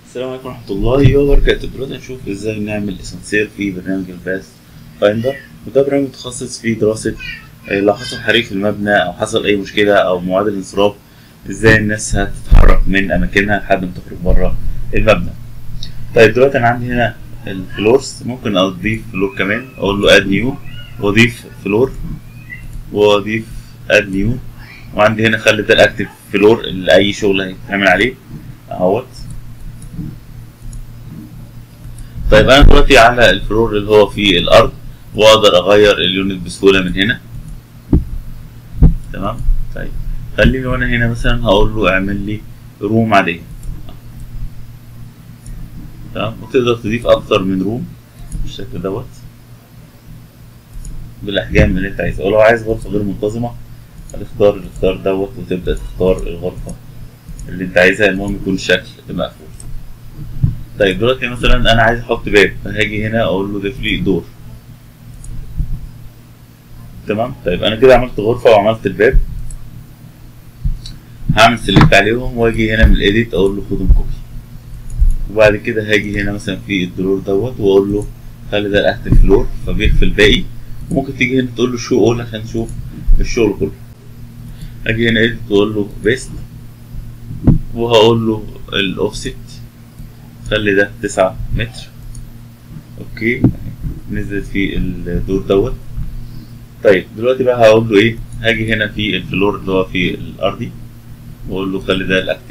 السلام عليكم ورحمة الله وبركاته دلوقتي هنشوف ازاي نعمل اسانسير في برنامج الباث فايندر وده برنامج متخصص في دراسة آه، لو حصل حريق في المبنى أو حصل أي مشكلة أو معادل انصراف ازاي الناس هتتحرك من أماكنها لحد ما تخرج بره المبنى طيب دلوقتي أنا عندي هنا الفلورز ممكن أضيف فلور كمان أقول له اد نيو وأضيف فلور وأضيف اد نيو وعندي هنا خلي ده الأكتف فلور اللي أي شغل هيتعمل عليه اهوت طيب انا دلوقتي على الفلور اللي هو في الارض واقدر اغير اليونت بسهوله من هنا تمام طيب خليني وانا هنا مثلا هقول له اعمل لي روم عاديه تمام وتقدر تضيف اكتر من روم بالشكل دوت بالاحجام اللي انت عايزها ولو عايز غرفه غير منتظمه هتختار الاختيار دوت وتبدا تختار الغرفه اللي انت عايزها المهم يكون الشكل مقفول طيب دلوقتي مثلا انا عايز احط باب فهاجي هنا اقول له ضيف لي دور تمام طيب انا كده عملت غرفه وعملت الباب هعمل سيلكت عليهم واجي هنا من الايديت اقول له خدهم كوبي وبعد كده هاجي هنا مثلا في الدرور دوت واقول له خلي ده الاكتف فلور فبيخفي الباقي ممكن تيجي هنا تقول له شو اول عشان تشوف الشغل كله اجي هنا ايديت واقول له بيست وهقول له الاوفست خلي ده تسعة متر اوكي نزلت في الدور دوت طيب دلوقتي بقى هقول له ايه هاجي هنا في الفلور اللي هو في الارضي واقول له خلي ده الاكتف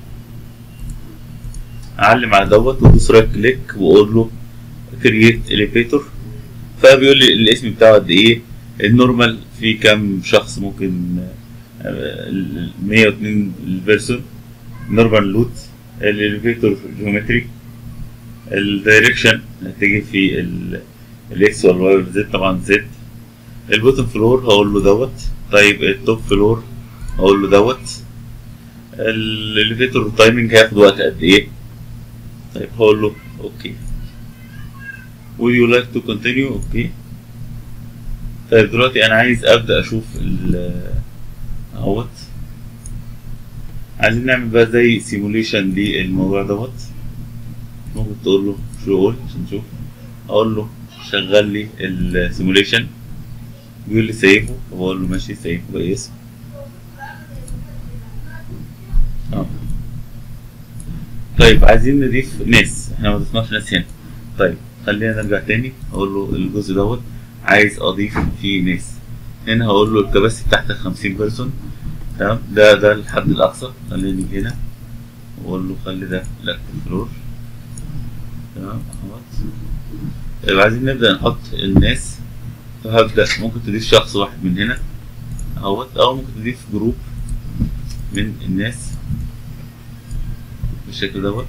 اعلم على دوت وادوس رايت كليك واقول له كرييت اليفيتور فبيقول لي الاسم بتاعه قد ايه النورمال في كام شخص ممكن آه، ال 102 البيرسون نورمال لوت الاليفيتور جيومتري الدايركشن هتيجي في ال- الاكس والواي والزد طبعا زد البوتن فلور هقول له دوت طيب التوب فلور هقول له دوت الاليفيتور تايمنج هياخد وقت قد ايه طيب هقول له اوكي would you like to continue اوكي طيب دلوقتي انا عايز ابدا اشوف ال اهوت عايزين نعمل بقى زي سيموليشن للموضوع دوت ممكن تقول له شو اقول عشان نشوف اقول له شغل لي السيموليشن بيقول لي سيفه فبقول له ماشي سيفه باسم اه طيب عايزين نضيف ناس احنا ما ضفناش ناس هنا طيب خلينا نرجع تاني اقول له الجزء دوت عايز اضيف فيه ناس هنا هقول له الكباسيتي بتاعتك 50 بيرسون تمام ده ده الحد الاقصى خلينا نيجي هنا واقول له خلي ده الاكتف فلور تمام اهوت طيب عايزين نبدا نحط الناس فهبدا ممكن تضيف شخص واحد من هنا اهوت او ممكن تضيف جروب من الناس بالشكل دوت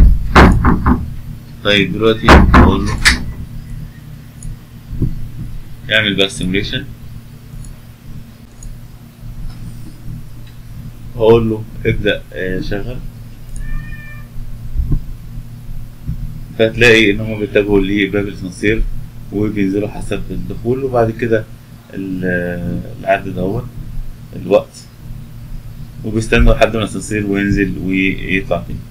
طيب دلوقتي اقول له اعمل بقى سيموليشن هقول له ابدأ آه، شغل فهتلاقي ان هم بيتجهوا لباب الاسانسير وبينزلوا حسب الدخول وبعد كده ال- العدد دوت الوقت وبيستنوا لحد ما الاسانسير وينزل ويطلع تاني